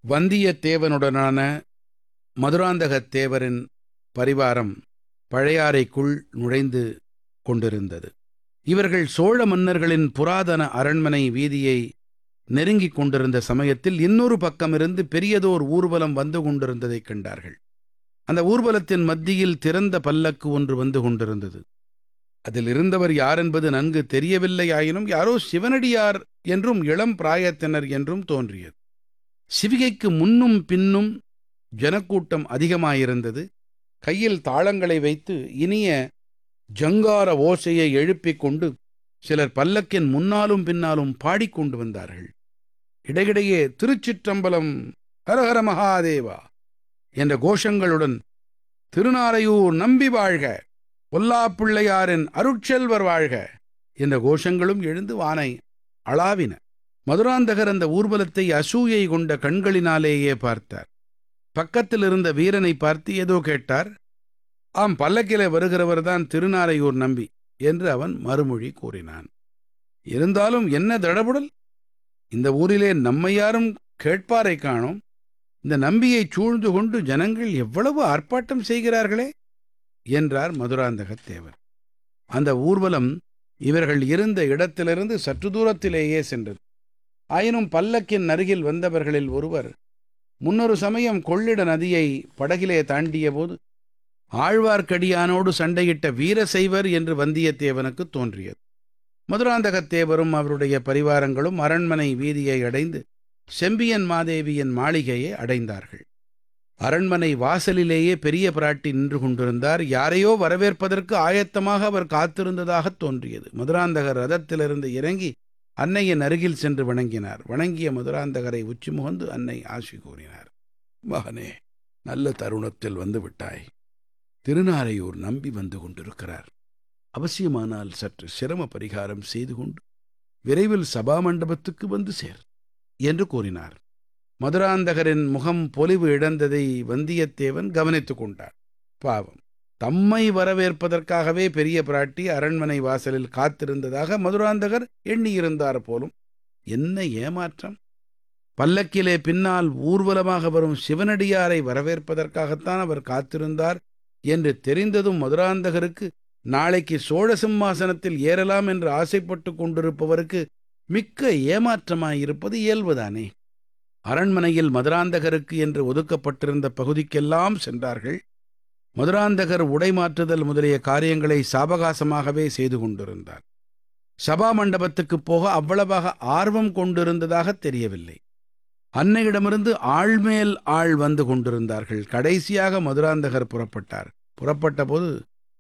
வந்தியத்தேவனுடனான மதுராந்தகத் தேவரின் பரிவாரம் பழையாறைக்குள் நுழைந்து கொண்டிருந்தது இவர்கள் சோழ மன்னர்களின் புராதன அரண்மனை வீதியை நெருங்கிக் கொண்டிருந்த சமயத்தில் இன்னொரு பக்கமிருந்து பெரியதோர் ஊர்வலம் வந்து கொண்டிருந்ததைக் கண்டார்கள் அந்த ஊர்வலத்தின் மத்தியில் திறந்த பல்லக்கு ஒன்று வந்து கொண்டிருந்தது அதில் இருந்தவர் யார் என்பது நன்கு தெரியவில்லையாயினும் யாரோ சிவனடியார் என்றும் இளம் பிராயத்தினர் என்றும் தோன்றியது சிவிகைக்கு முன்னும் பின்னும் ஜனக்கூட்டம் அதிகமாயிருந்தது கையில் தாளங்களை வைத்து இனிய ஜங்கார ஓசையை எழுப்பிக் கொண்டு சிலர் பல்லக்கின் முன்னாலும் பின்னாலும் பாடிக்கொண்டு வந்தார்கள் இடையிடையே திருச்சிற்றம்பலம் ஹரஹர மகாதேவா என்ற கோஷங்களுடன் திருநாரையூர் நம்பி வாழ்க பொல்லாப்பிள்ளையாரின் அருட்செல்வர் வாழ்க என்ற கோஷங்களும் எழுந்து வானை அளாவின மதுராந்தகர் அந்த ஊர்வலத்தை அசூயை கொண்ட கண்களினாலேயே பார்த்தார் பக்கத்தில் இருந்த வீரனை பார்த்து ஏதோ கேட்டார் ஆம் பல்லக்கிலே வருகிறவர் தான் திருநாரையூர் நம்பி என்று அவன் மறுமொழி கூறினான் இருந்தாலும் என்ன தடபுடல் இந்த ஊரிலே நம்மை யாரும் கேட்பாரை காணோம் இந்த நம்பியை சூழ்ந்து கொண்டு ஜனங்கள் எவ்வளவு ஆர்ப்பாட்டம் செய்கிறார்களே என்றார் மதுராந்தகத் தேவர் அந்த ஊர்வலம் இவர்கள் இருந்த இடத்திலிருந்து சற்று தூரத்திலேயே சென்றது ஆயினும் பல்லக்கின் அருகில் வந்தவர்களில் ஒருவர் முன்னொரு சமயம் கொள்ளிட நதியை படகிலே தாண்டியபோது ஆழ்வார்க்கடியானோடு சண்டையிட்ட வீரசைவர் என்று வந்தியத்தேவனுக்கு தோன்றியது மதுராந்தகத்தேவரும் அவருடைய பரிவாரங்களும் அரண்மனை வீதியை அடைந்து செம்பியன் மாதேவியின் மாளிகையை அடைந்தார்கள் அரண்மனை வாசலிலேயே பெரிய பிராட்டி நின்று கொண்டிருந்தார் யாரையோ வரவேற்பதற்கு ஆயத்தமாக அவர் காத்திருந்ததாகத் தோன்றியது மதுராந்தகர் ரதத்திலிருந்து இறங்கி அன்னையின் அருகில் சென்று வணங்கினார் வணங்கிய மதுராந்தகரை உச்சி முகந்து அன்னை ஆசி கூறினார் மகனே நல்ல தருணத்தில் வந்து விட்டாய் திருநாரையூர் நம்பி வந்து கொண்டிருக்கிறார் அவசியமானால் சற்று சிரம பரிகாரம் செய்து கொண்டு விரைவில் சபா மண்டபத்துக்கு வந்து சேர் என்று கூறினார் மதுராந்தகரின் முகம் பொலிவு இழந்ததை வந்தியத்தேவன் கவனித்துக் கொண்டார் பாவம் தம்மை வரவேற்பதற்காகவே பெரிய பிராட்டி அரண்மனை வாசலில் காத்திருந்ததாக மதுராந்தகர் எண்ணியிருந்தார் போலும் என்ன ஏமாற்றம் பல்லக்கிலே பின்னால் ஊர்வலமாக வரும் சிவனடியாரை வரவேற்பதற்காகத்தான் அவர் காத்திருந்தார் என்று தெரிந்ததும் மதுராந்தகருக்கு நாளைக்கு சோழ சிம்மாசனத்தில் ஏறலாம் என்று ஆசைப்பட்டு கொண்டிருப்பவருக்கு மிக்க ஏமாற்றமாயிருப்பது இயல்புதானே அரண்மனையில் மதுராந்தகருக்கு என்று ஒதுக்கப்பட்டிருந்த பகுதிக்கெல்லாம் சென்றார்கள் மதுராந்தகர் உடை மாற்றுதல் முதலிய காரியங்களை சாவகாசமாகவே செய்து கொண்டிருந்தார் சபா மண்டபத்துக்குப் போக அவ்வளவாக ஆர்வம் கொண்டிருந்ததாக தெரியவில்லை அன்னையிடமிருந்து ஆள்மேல் ஆள் வந்து கொண்டிருந்தார்கள் கடைசியாக மதுராந்தகர் புறப்பட்டார் புறப்பட்ட போது